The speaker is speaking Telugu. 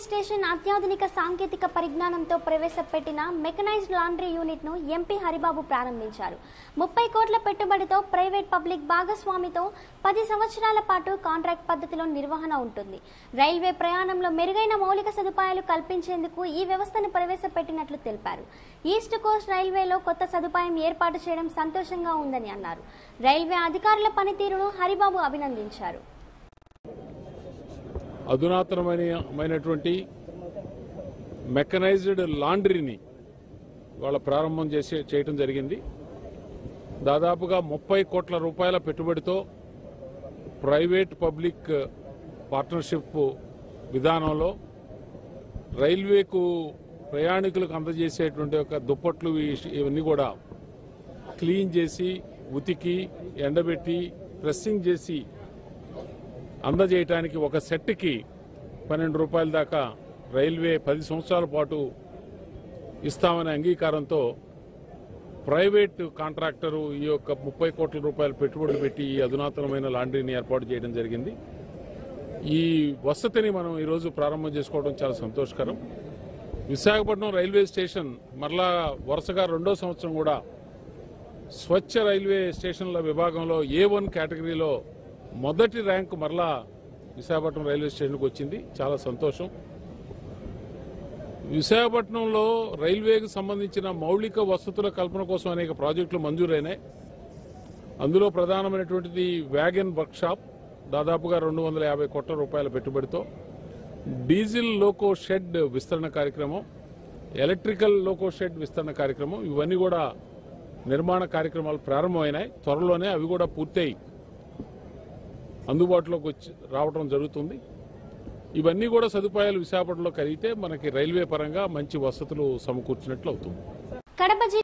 స్టేషన్ అత్యాధునిక సాంకేతిక పరిజ్ఞానంతో ప్రవేశపెట్టిన మెకనైజ్డ్ లాండ్రీ యూనిట్ ను ఎంపీ హరిబాబు ప్రారంభించారు ముప్పై కోట్ల పెట్టుబడితో ప్రైవేట్ పబ్లిక్ భాగస్వామితో పది సంవత్సరాల పాటు కాంట్రాక్ట్ పద్ధతిలో నిర్వహణ ఉంటుంది రైల్వే ప్రయాణంలో మెరుగైన మౌలిక సదుపాయాలు కల్పించేందుకు ఈ వ్యవస్థను ప్రవేశపెట్టినట్లు తెలిపారు ఈస్ట్ కోస్ట్ రైల్వేలో కొత్త సదుపాయం ఏర్పాటు చేయడం సంతోషంగా ఉందని అన్నారు రైల్వే అధికారుల పనితీరును హరిబాబు అభినందించారు అధునాతనమైనటువంటి మెకనైజ్డ్ లాండ్రీని వాళ్ళ ప్రారంభం చేసే చేయటం జరిగింది దాదాపుగా ముప్పై కోట్ల రూపాయల పెట్టుబడితో ప్రైవేట్ పబ్లిక్ పార్ట్నర్షిప్ విధానంలో రైల్వేకు ప్రయాణికులకు అందజేసేటువంటి ఒక దుప్పట్లు ఈ- ఇవన్నీ కూడా క్లీన్ చేసి ఉతికి ఎండబెట్టి ప్రెస్సింగ్ చేసి అందజేయటానికి ఒక సెట్కి పన్నెండు రూపాయల దాకా రైల్వే పది సంవత్సరాల పాటు ఇస్తామనే అంగీకారంతో ప్రైవేట్ కాంట్రాక్టరు ఈ యొక్క ముప్పై కోట్ల రూపాయల పెట్టుబడులు పెట్టి ఈ అధునాతనమైన లాండ్రీని ఏర్పాటు చేయడం జరిగింది ఈ వసతిని మనం ఈరోజు ప్రారంభం చేసుకోవడం చాలా సంతోషకరం విశాఖపట్నం రైల్వే స్టేషన్ మరలా వరుసగా రెండో సంవత్సరం కూడా స్వచ్ఛ రైల్వే స్టేషన్ల విభాగంలో ఏ వన్ కేటగిరీలో మొదటి ర్యాంకు మరలా విశాఖపట్నం రైల్వే స్టేషన్కి వచ్చింది చాలా సంతోషం విశాఖపట్నంలో రైల్వేకి సంబంధించిన మౌలిక వసతుల కల్పన కోసం అనేక ప్రాజెక్టులు మంజూరైనాయి అందులో ప్రధానమైనటువంటిది వ్యాగన్ వర్క్షాప్ దాదాపుగా రెండు వందల యాభై కోట్ల రూపాయల పెట్టుబడితో డీజిల్ లోకో షెడ్ విస్తరణ కార్యక్రమం ఎలక్ట్రికల్ లోకో షెడ్ విస్తరణ కార్యక్రమం ఇవన్నీ కూడా నిర్మాణ కార్యక్రమాలు ప్రారంభమైనాయి త్వరలోనే అవి కూడా పూర్తయి అందుబాటులోకి వచ్చి రావడం జరుగుతుంది ఇవన్నీ కూడా సదుపాయాలు విశాఖపట్నంలో కలిగితే మనకి రైల్వే పరంగా మంచి వసతులు సమకూర్చినట్లు అవుతుంది కడప జిల్లా